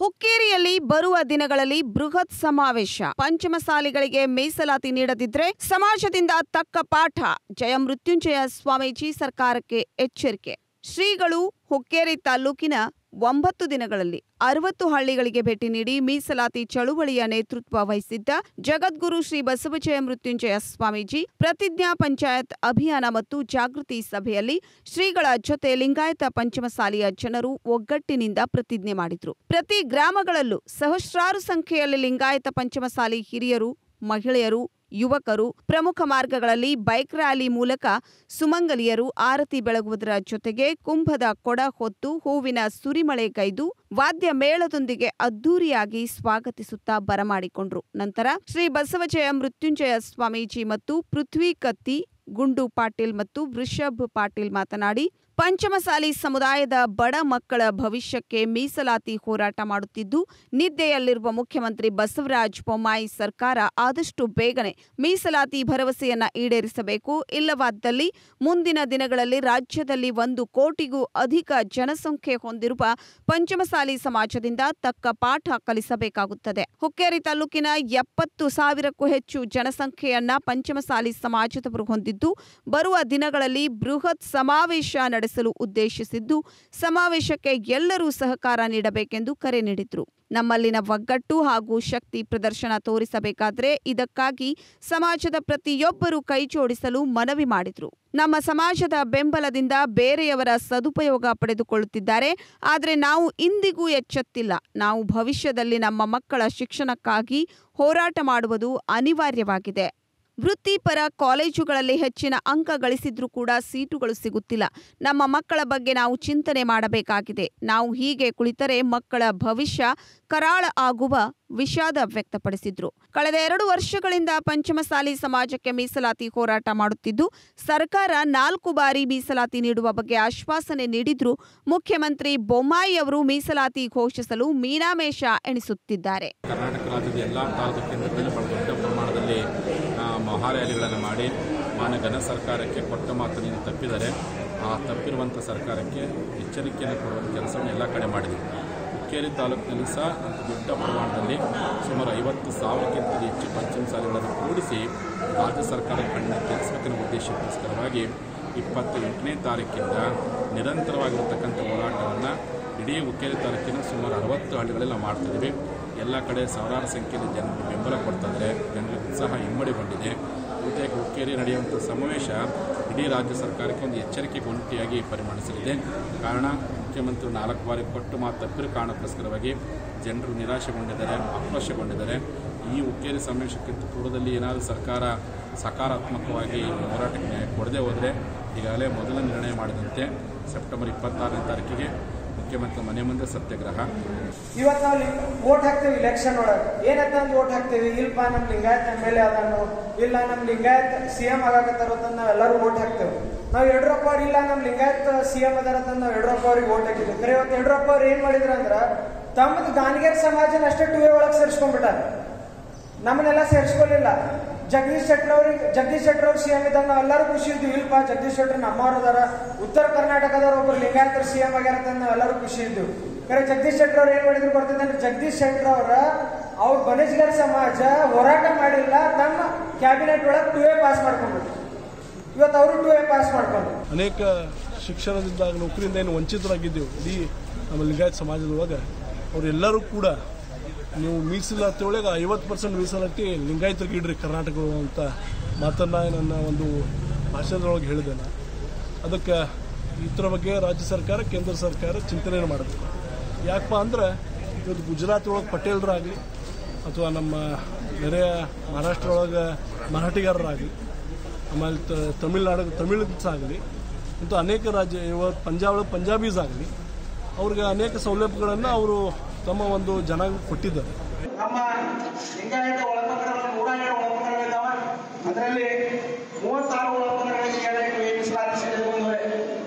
ಹುಕ್ಕೇರಿಯಲ್ಲಿ ಬರುವ ದಿನಗಳಲ್ಲಿ ಬೃಹತ್ ಸಮಾವೇಶ ಪಂಚಮಸಾಲಿಗಳಿಗೆ ಮೀಸಲಾತಿ ನೀಡದಿದ್ರೆ ಸಮಾಜದಿಂದ ತಕ್ಕ ಪಾಠ ಜಯ ಮೃತ್ಯುಂಜಯ ಸ್ವಾಮೀಜಿ ಸರ್ಕಾರಕ್ಕೆ ಎಚ್ಚರಿಕೆ ಶ್ರೀಗಳು ಹುಕ್ಕೇರಿ ತಾಲೂಕಿನ ಒಂಬತ್ತು ದಿನಗಳಲ್ಲಿ ಅರವತ್ತು ಹಳ್ಳಿಗಳಿಗೆ ಭೇಟಿ ನೀಡಿ ಮೀಸಲಾತಿ ಚಳುವಳಿಯ ನೇತೃತ್ವ ವಹಿಸಿದ್ದ ಜಗದ್ಗುರು ಶ್ರೀ ಬಸವಜಯ ಮೃತ್ಯುಂಜಯ ಸ್ವಾಮೀಜಿ ಪ್ರತಿಜ್ಞಾ ಪಂಚಾಯತ್ ಅಭಿಯಾನ ಮತ್ತು ಜಾಗೃತಿ ಸಭೆಯಲ್ಲಿ ಶ್ರೀಗಳ ಜೊತೆ ಲಿಂಗಾಯತ ಪಂಚಮಸಾಲಿಯ ಜನರು ಒಗ್ಗಟ್ಟಿನಿಂದ ಪ್ರತಿಜ್ಞೆ ಮಾಡಿದ್ರು ಪ್ರತಿ ಗ್ರಾಮಗಳಲ್ಲೂ ಸಹಸ್ರಾರು ಸಂಖ್ಯೆಯಲ್ಲಿ ಲಿಂಗಾಯತ ಪಂಚಮಸಾಲಿ ಹಿರಿಯರು ಮಹಿಳೆಯರು ಯುವಕರು ಪ್ರಮುಖ ಮಾರ್ಗಗಳಲ್ಲಿ ಬೈಕ್ ರ್ಯಾಲಿ ಮೂಲಕ ಸುಮಂಗಲಿಯರು ಆರತಿ ಬೆಳಗುವುದರ ಜೊತೆಗೆ ಕುಂಭದ ಕೊಡ ಹೊತ್ತು ಹೂವಿನ ಸುರಿಮಳೆಗೈದು ವಾದ್ಯ ಮೇಳದೊಂದಿಗೆ ಅದ್ದೂರಿಯಾಗಿ ಸ್ವಾಗತಿಸುತ್ತಾ ಬರಮಾಡಿಕೊಂಡ್ರು ನಂತರ ಶ್ರೀ ಬಸವಜಯ ಮೃತ್ಯುಂಜಯ ಸ್ವಾಮೀಜಿ ಮತ್ತು ಪೃಥ್ವಿ ಕತ್ತಿ ಗುಂಡು ಪಾಟೀಲ್ ಮತ್ತು ವೃಷಭ್ ಪಾಟೀಲ್ ಮಾತನಾಡಿ ಪಂಚಮಸಾಲಿ ಸಮುದಾಯದ ಬಡ ಮಕ್ಕಳ ಭವಿಷ್ಯಕ್ಕೆ ಮೀಸಲಾತಿ ಹೋರಾಟ ಮಾಡುತ್ತಿದ್ದು ನಿದ್ದೆಯಲ್ಲಿರುವ ಮುಖ್ಯಮಂತ್ರಿ ಬಸವರಾಜ ಬೊಮ್ಮಾಯಿ ಸರ್ಕಾರ ಆದಷ್ಟು ಬೇಗನೆ ಮೀಸಲಾತಿ ಭರವಸೆಯನ್ನ ಈಡೇರಿಸಬೇಕು ಇಲ್ಲವಾದಲ್ಲಿ ಮುಂದಿನ ದಿನಗಳಲ್ಲಿ ರಾಜ್ಯದಲ್ಲಿ ಒಂದು ಕೋಟಿಗೂ ಅಧಿಕ ಜನಸಂಖ್ಯೆ ಹೊಂದಿರುವ ಪಂಚಮಸಾಲಿ ಸಮಾಜದಿಂದ ತಕ್ಕ ಪಾಠ ಕಲಿಸಬೇಕಾಗುತ್ತದೆ ಹುಕ್ಕೇರಿ ತಾಲೂಕಿನ ಎಪ್ಪತ್ತು ಸಾವಿರಕ್ಕೂ ಹೆಚ್ಚು ಜನಸಂಖ್ಯೆಯನ್ನ ಪಂಚಮಸಾಲಿ ಸಮಾಜದವರು ಹೊಂದಿದ್ದು ಬರುವ ದಿನಗಳಲ್ಲಿ ಬೃಹತ್ ಸಮಾವೇಶ ನಡೆಸಲು ಉದ್ದೇಶಿಸಿದ್ದು ಸಮಾವೇಶಕ್ಕೆ ಎಲ್ಲರೂ ಸಹಕಾರ ನೀಡಬೇಕೆಂದು ಕರೆ ನೀಡಿದ್ರು ನಮ್ಮಲ್ಲಿನ ಒಗ್ಗಟ್ಟು ಹಾಗೂ ಶಕ್ತಿ ಪ್ರದರ್ಶನ ತೋರಿಸಬೇಕಾದ್ರೆ ಇದಕ್ಕಾಗಿ ಸಮಾಜದ ಪ್ರತಿಯೊಬ್ಬರೂ ಕೈಜೋಡಿಸಲು ಮನವಿ ಮಾಡಿದ್ರು ನಮ್ಮ ಸಮಾಜದ ಬೆಂಬಲದಿಂದ ಬೇರೆಯವರ ಸದುಪಯೋಗ ಪಡೆದುಕೊಳ್ಳುತ್ತಿದ್ದಾರೆ ಆದರೆ ನಾವು ಇಂದಿಗೂ ಎಚ್ಚೆತ್ತಿಲ್ಲ ನಾವು ಭವಿಷ್ಯದಲ್ಲಿ ನಮ್ಮ ಮಕ್ಕಳ ಶಿಕ್ಷಣಕ್ಕಾಗಿ ಹೋರಾಟ ಮಾಡುವುದು ಅನಿವಾರ್ಯವಾಗಿದೆ ವೃತ್ತಿಪರ ಕಾಲೇಜುಗಳಲ್ಲಿ ಹೆಚ್ಚಿನ ಅಂಕ ಗಳಿಸಿದ್ರೂ ಕೂಡ ಸೀಟುಗಳು ಸಿಗುತ್ತಿಲ್ಲ ನಮ್ಮ ಮಕ್ಕಳ ಬಗ್ಗೆ ನಾವು ಚಿಂತನೆ ಮಾಡಬೇಕಾಗಿದೆ ನಾವು ಹೀಗೆ ಕುಳಿತರೆ ಮಕ್ಕಳ ಭವಿಷ್ಯ ಕರಾಳ ಆಗುವ ವಿಷಾದ ವ್ಯಕ್ತಪಡಿಸಿದ್ರು ಕಳೆದ ಎರಡು ವರ್ಷಗಳಿಂದ ಪಂಚಮಸಾಲಿ ಸಮಾಜಕ್ಕೆ ಮೀಸಲಾತಿ ಹೋರಾಟ ಮಾಡುತ್ತಿದ್ದು ಸರ್ಕಾರ ನಾಲ್ಕು ಬಾರಿ ಮೀಸಲಾತಿ ನೀಡುವ ಬಗ್ಗೆ ಆಶ್ವಾಸನೆ ನೀಡಿದ್ರು ಮುಖ್ಯಮಂತ್ರಿ ಬೊಮ್ಮಾಯಿ ಅವರು ಮೀಸಲಾತಿ ಘೋಷಿಸಲು ಮೀನಾಮೇಷ ಎಣಿಸುತ್ತಿದ್ದಾರೆ ಕರ್ನಾಟಕ ರಾಜ್ಯದ ಎಲ್ಲ ತಾಲೂಕು ಕೇಂದ್ರಗಳಲ್ಲಿ ಬಹಳ ದೊಡ್ಡ ಪ್ರಮಾಣದಲ್ಲಿ ಆ, ಮಹಾರ್ಯಾಲಿಗಳನ್ನು ಮಾಡಿ ಮಾನ್ಯ ಘನ ಸರ್ಕಾರಕ್ಕೆ ಕೊಟ್ಟ ಮಾತನ್ನು ತಪ್ಪಿದರೆ ಆ ತಪ್ಪಿರುವಂಥ ಸರ್ಕಾರಕ್ಕೆ ಎಚ್ಚರಿಕೆಯನ್ನು ಕೊಡುವಂಥ ಕೆಲಸವನ್ನು ಎಲ್ಲ ಕಡೆ ಮಾಡಿದೆ ಹುಕ್ಕೇರಿ ತಾಲೂಕಿನಲ್ಲಿ ಸಹ ದೊಡ್ಡ ಪ್ರಮಾಣದಲ್ಲಿ ಸುಮಾರು ಐವತ್ತು ಸಾವಿರಕ್ಕಿಂತ ಹೆಚ್ಚು ಪಂಚಮಸಾಲಿಗಳನ್ನು ಕೂಡಿಸಿ ರಾಜ್ಯ ಸರ್ಕಾರ ಕಣ್ಣಿನ ಕೆಡಿಸಬೇಕೆನ್ನುವ ಉದ್ದೇಶಕ್ಕೋಸ್ಕರವಾಗಿ ಇಪ್ಪತ್ತ ಎಂಟನೇ ತಾರೀಕಿಂದ ನಿರಂತರವಾಗಿರತಕ್ಕಂಥ ಹೋರಾಟವನ್ನು ಇಡೀ ಹುಕ್ಕೇರಿ ತಾಲೂಕಿನ ಸುಮಾರು ಅರವತ್ತು ಹಳ್ಳಿಗಳಲ್ಲಿ ನಾವು ಮಾಡ್ತಿದ್ದೀವಿ ಎಲ್ಲ ಕಡೆ ಸಾವಿರಾರು ಸಂಖ್ಯೆಯಲ್ಲಿ ಜನರು ಬೆಂಬಲ ಕೊಡ್ತಾ ಇದ್ದಾರೆ ಜನರ ಉತ್ಸಾಹ ಇಮ್ಮಡಿಗೊಂಡಿದೆ ಬಹುತೇಕ ಹುಕ್ಕೇರಿ ನಡೆಯುವಂಥ ಸಮಾವೇಶ ಇಡೀ ರಾಜ್ಯ ಸರ್ಕಾರಕ್ಕೆ ಒಂದು ಎಚ್ಚರಿಕೆ ಗೊಂಟಿಯಾಗಿ ಪರಿಗಣಿಸಲಿದೆ ಕಾರಣ ಮುಖ್ಯಮಂತ್ರಿ ನಾಲ್ಕು ಬಾರಿ ಕೊಟ್ಟು ಮಾತು ತಪ್ಪಿರೋ ಕಾರಣಕ್ಕೋಸ್ಕರವಾಗಿ ಜನರು ನಿರಾಶೆಗೊಂಡಿದ್ದಾರೆ ಆಕ್ರೋಶಗೊಂಡಿದ್ದಾರೆ ಈ ಹುಕ್ಕೇರಿ ಸಮಾವೇಶಕ್ಕಿಂತ ಪೂರ್ವದಲ್ಲಿ ಏನಾದರೂ ಸರ್ಕಾರ ಸಕಾರಾತ್ಮಕವಾಗಿ ಹೋರಾಟಕ್ಕೆ ನ್ಯಾಯ ಕೊಡದೇ ಹೋದರೆ ಈಗಾಗಲೇ ಮೊದಲ ನಿರ್ಣಯ ಮಾಡಿದಂತೆ ಸೆಪ್ಟೆಂಬರ್ ಇಪ್ಪತ್ತಾರನೇ ತಾರೀಕಿಗೆ ಮುಖ್ಯಮಂತ್ರಿ ಮನೆ ಮುಂದೆ ಸತ್ಯಾಗ್ರಹ ಇವತ್ತು ನಾವು ವೋಟ್ ಹಾಕ್ತೇವೆ ಇಲೆಕ್ಷನ್ ಒಳಗೆ ಏನಂತ ಅಂದ್ ವೋಟ್ ಹಾಕ್ತೇವೆ ಇಲ್ಪ ನಮ್ ಲಿಂಗಾಯತ್ ಎಮ್ ಎಲ್ ಎ ಅದಾನು ಇಲ್ಲ ನಮ್ ಲಿಂಗಾಯತ್ ಸಿ ಎಂ ಆಗಾಕತ್ತಾರ ಅಂತ ನಾವ್ ಎಲ್ಲರೂ ವೋಟ್ ಹಾಕ್ತೇವೆ ನಾವು ಯಡಿಯೂರಪ್ಪ ಅವ್ರು ಇಲ್ಲ ನಮ್ ಲಿಂಗಾಯತ್ ಸಿ ಎಂ ಅದಾರ ಅಂತ ನಾವು ಯಡಿಯೂರಪ್ಪ ಅವ್ರಿಗೆ ವೋಟ್ ಹಾಕಿದ್ವಿ ಖರೆ ಇವತ್ತು ಯಡಿಯೂರಪ್ಪ ಅವ್ರು ಏನ್ ಮಾಡಿದ್ರ ಅಂದ್ರ ತಮ್ಮದು ಗಾನಿಗೇರ್ ಸಮಾಜನ ಅಷ್ಟೇ ಟೂ ಒಳಗೆ ಸೇರಿಸ್ಕೊಂಡ್ಬಿಟ್ಟಾರ ನಮ್ಮನ್ನೆಲ್ಲ ಸೇರಿಸ್ಕೊಳ್ಳಿಲ್ಲ ಜಗದೀಶ್ ಶೆಟ್ಟರ್ ಅವ್ರಿಗೆ ಜಗದೀಶ್ ಶೆಟ್ಟರ್ ಅವ್ರು ಸಿಎಂ ಇದ್ದಾಗ ನಾವು ಎಲ್ಲರೂ ಖುಷಿ ಇದ್ವಿ ಇಲ್ಪ ಜಗದೀಶ್ ಶೆಟ್ಟರ್ ನಮ್ಮವ್ರು ಅದಾರ ಉತ್ತರ ಕರ್ನಾಟಕದವ್ರು ಒಬ್ರು ಲಿಂಗಾಯತರ ಸಿಎಂ ಆಗ್ಯಾರ ಅಂತ ನಾವು ಎಲ್ಲರೂ ಖುಷಿ ಇದ್ವಿ ಖರೆ ಜಗದೀಶ್ ಶೆಟ್ಟರ್ ಅವ್ರು ಏನ್ ಮಾಡಿದ್ರು ಬರ್ತದೆ ಅಂದ್ರೆ ಜಗದೀಶ್ ಶೆಟ್ಟರ್ ಅವರ ಅವ್ರ ಬನಿಜ್ಗರ್ ಸಮಾಜ ಹೋರಾಟ ಮಾಡಿಲ್ಲ ತಮ್ಮ ಕ್ಯಾಬಿನೆಟ್ ಒಳಗೆ ಟೂ ಎ ಪಾಸ್ ಮಾಡ್ಕೊಂಡ್ಬಿಟ್ರು ಇವತ್ತು ಅವರು ಟೂ ಎ ಪಾಸ್ ಮಾಡ್ಕೊಂಡ್ರು ಅನೇಕ ಶಿಕ್ಷಣದಿಂದ ನೌಕರಿಯಿಂದ ಏನು ವಂಚಿತರಾಗಿದ್ದೆವು ಇಡೀ ನಮ್ಮ ಲಿಂಗಾಯತ್ ಸಮಾಜದೊಳಗೆ ಅವರೆಲ್ಲರೂ ಕೂಡ ನೀವು ಮೀಸಲಾತಿ ಒಳಗೆ ಐವತ್ತು ಪರ್ಸೆಂಟ್ ಮೀಸಲಾತಿ ಲಿಂಗಾಯತರಿಗೆ ಇಡ್ರಿ ಕರ್ನಾಟಕ ಅಂತ ಮಾತನ್ನು ನನ್ನ ಒಂದು ಭಾಷಣದೊಳಗೆ ಹೇಳಿದೆ ನಾನು ಅದಕ್ಕೆ ಇದರ ಬಗ್ಗೆ ರಾಜ್ಯ ಸರ್ಕಾರ ಕೇಂದ್ರ ಸರ್ಕಾರ ಚಿಂತನೆಯನ್ನು ಮಾಡಬೇಕು ಯಾಕಪ್ಪ ಅಂದ್ರೆ ಇವತ್ತು ಗುಜರಾತ್ ಒಳಗೆ ಪಟೇಲರಾಗಲಿ ಅಥವಾ ನಮ್ಮ ನೆರೆಯ ಮಹಾರಾಷ್ಟ್ರ ಒಳಗೆ ಮರಾಠಿಗಾರರಾಗಲಿ ಆಮೇಲೆ ತ- ತಮಿಳ್ನಾಡು ತಮಿಳ್ಸ್ ಆಗಲಿ ಇಂಥ ಅನೇಕ ರಾಜ್ಯ ಇವತ್ತು ಪಂಜಾಬ್ ಪಂಜಾಬೀಸ್ ಆಗಲಿ ಅವ್ರಿಗೆ ಅನೇಕ ಸೌಲಭ್ಯಗಳನ್ನು ಅವರು ತಮ್ಮ ಒಂದು ಜನಾಂಗ ಕೊಟ್ಟಿದ್ದಾರೆ ನಮ್ಮ ಲಿಂಗಾಯತ ಒಳಪಂಗಡಗಳು ನೂರ ಏಳು ಒಳಪಂಗಡಗಳಿದ್ದಾವೆ ಅದರಲ್ಲಿ ಮೂವತ್ತಾರು ಒಳಪಂಗಡಗಳಿಗೆ ಕೇಳಬೇಕು ಈ ಮೀಸಲಾತಿ ಸಿಗಲಿದೆ ಬಂದವರೆ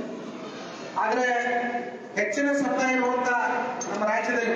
ಆದ್ರೆ ಹೆಚ್ಚಿನ ಸಮುದಾಯ ಇರುವಂತ ನಮ್ಮ ರಾಜ್ಯದಲ್ಲಿ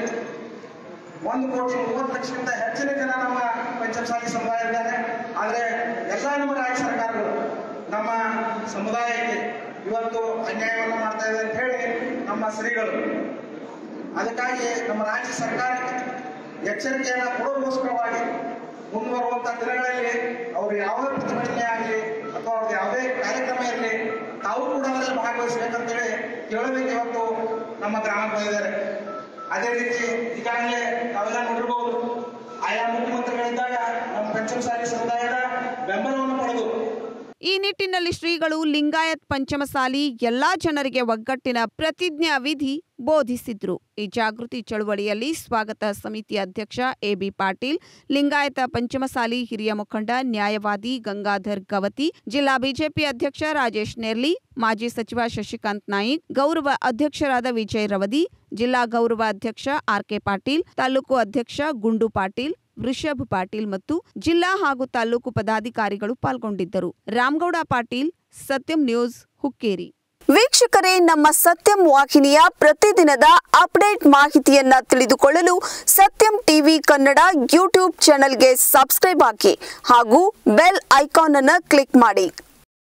ಒಂದು ಕೋಟಿ ಮೂವತ್ತು ಲಕ್ಷಕ್ಕಿಂತ ಹೆಚ್ಚಿನ ಜನ ನಮ್ಮ ಪಂಚಮಸಾಲಿ ಸಮುದಾಯ ಇದ್ದಾರೆ ಆದ್ರೆ ಎಲ್ಲ ನಮ್ಮ ರಾಜ್ಯ ಸರ್ಕಾರಗಳು ನಮ್ಮ ಸಮುದಾಯಕ್ಕೆ ಇವತ್ತು ಅನ್ಯಾಯವನ್ನು ಮಾಡ್ತಾ ಇದೆ ಅಂತ ಹೇಳಿ ನಮ್ಮ ಶ್ರೀಗಳು ಅದಕ್ಕಾಗಿ ನಮ್ಮ ರಾಜ್ಯ ಸರ್ಕಾರಕ್ಕೆ ಎಚ್ಚರಿಕೆಯನ್ನು ಕೊಡೋಗೋಸ್ಕರವಾಗಿ ಮುಂದುವರುವಂತ ದಿನಗಳಲ್ಲಿ ಅವರು ಯಾವುದೇ ಪ್ರತಿಭಟನೆ ಆಗಲಿ ಅಥವಾ ಅವ್ರದ್ದು ಯಾವುದೇ ಕಾರ್ಯಕ್ರಮ ಇರಲಿ ತಾವು ಕೂಡ ಅದರಲ್ಲಿ ಭಾಗವಹಿಸಬೇಕಂತೇಳಿ ಕೇಳಬೇಕು ಇವತ್ತು ನಮ್ಮ ಗ್ರಾಮ ಬಂದಿದ್ದಾರೆ ಅದೇ ರೀತಿ ಈಗಾಗಲೇ ನಾವೆಲ್ಲ ನೋಡಿರ್ಬೋದು ಆಯಾ ಮುಖ್ಯಮಂತ್ರಿಗಳಿದ್ದಾಗ ನಮ್ಮ ಪಂಚಮಸಾಲಿ ಸಮುದಾಯದ ಬೆಂಬಲವನ್ನು ಪಡೆದು ಈ ನಿಟ್ಟಿನಲ್ಲಿ ಶ್ರೀಗಳು ಲಿಂಗಾಯತ್ ಪಂಚಮಸಾಲಿ ಎಲ್ಲಾ ಜನರಿಗೆ ಒಗ್ಗಟ್ಟಿನ ಪ್ರತಿಜ್ಞಾ ವಿಧಿ ಬೋಧಿಸಿದ್ರು ಈ ಜಾಗೃತಿ ಚಳುವಳಿಯಲ್ಲಿ ಸ್ವಾಗತ ಸಮಿತಿ ಅಧ್ಯಕ್ಷ ಎಬಿ ಪಾಟೀಲ್ ಲಿಂಗಾಯತ ಪಂಚಮಸಾಲಿ ಹಿರಿಯ ಮುಖಂಡ ನ್ಯಾಯವಾದಿ ಗಂಗಾಧರ್ ಗವತಿ ಜಿಲ್ಲಾ ಬಿಜೆಪಿ ಅಧ್ಯಕ್ಷ ರಾಜೇಶ್ ನೆರ್ಲಿ ಮಾಜಿ ಸಚಿವ ಶಶಿಕಾಂತ್ ನಾಯಿಕ್ ಗೌರವ ಅಧ್ಯಕ್ಷರಾದ ವಿಜಯ್ ರವದಿ ಜಿಲ್ಲಾ ಗೌರವ ಅಧ್ಯಕ್ಷ ಆರ್ಕೆ ಪಾಟೀಲ್ ತಾಲೂಕು ಅಧ್ಯಕ್ಷ ಗುಂಡು ಪಾಟೀಲ್ ವೃಷಭ್ ಪಾಟೀಲ್ ಮತ್ತು ಜಿಲ್ಲಾ ಹಾಗೂ ತಾಲೂಕು ಪದಾಧಿಕಾರಿಗಳು ಪಾಲ್ಗೊಂಡಿದ್ದರು ರಾಮಗೌಡ ಪಾಟೀಲ್ ಸತ್ಯಂ ನ್ಯೂಸ್ ಹುಕ್ಕೇರಿ ವೀಕ್ಷಕರೇ ನಮ್ಮ ಸತ್ಯಂ ವಾಹಿನಿಯ ಪ್ರತಿದಿನದ ಅಪ್ಡೇಟ್ ಮಾಹಿತಿಯನ್ನ ತಿಳಿದುಕೊಳ್ಳಲು ಸತ್ಯಂ ಟಿವಿ ಕನ್ನಡ ಯೂಟ್ಯೂಬ್ ಚಾನೆಲ್ಗೆ ಸಬ್ಸ್ಕ್ರೈಬ್ ಹಾಕಿ ಹಾಗೂ ಬೆಲ್ ಐಕಾನ್ ಅನ್ನು ಕ್ಲಿಕ್ ಮಾಡಿ